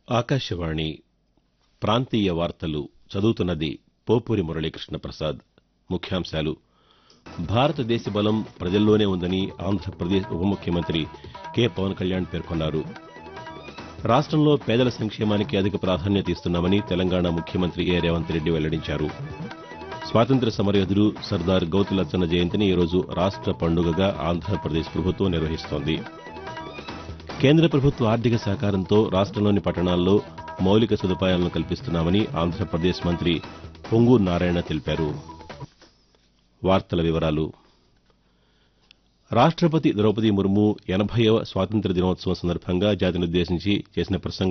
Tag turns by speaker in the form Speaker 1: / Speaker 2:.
Speaker 1: ఆకాశవాణి ప్రాంతీయ వార్తలు చదువుతున్నది పోపూరి మురళీకృష్ణ ప్రసాద్ ముఖ్యాంశాలు భారతదేశ బలం ప్రజల్లోనే ఉందని ఆంధ్రప్రదేశ్ ఉప ముఖ్యమంత్రి కె పవన్ కళ్యాణ్ పేర్కొన్నారు రాష్టంలో పేదల సంక్షేమానికి అధిక ప్రాధాన్యత ఇస్తున్నామని తెలంగాణ ముఖ్యమంత్రి ఏ రేవంత్ రెడ్డి వెల్లడించారు స్వాతంత్ర్య సమరయోధుడు సర్దార్ గౌతు లచ్చన్న జయంతిని ఈరోజు రాష్ట పండుగగా ఆంధ్రప్రదేశ్ ప్రభుత్వం నిర్వహిస్తోంది కేంద్ర ప్రభుత్వ ఆర్థిక సహకారంతో రాష్టంలోని పట్టణాల్లో మౌలిక సదుపాయాలను కల్పిస్తున్నామని ఆంధ్రప్రదేశ్ మంత్రి పొంగూరు నారాయణ తెలిపారు వార్తల వివరాలు రాష్టపతి ద్రౌపది ముర్ము ఎనభైవ స్వాతంత్ర్య దినోత్సవం సందర్భంగా జాతినుద్దేశించి చేసిన ప్రసంగం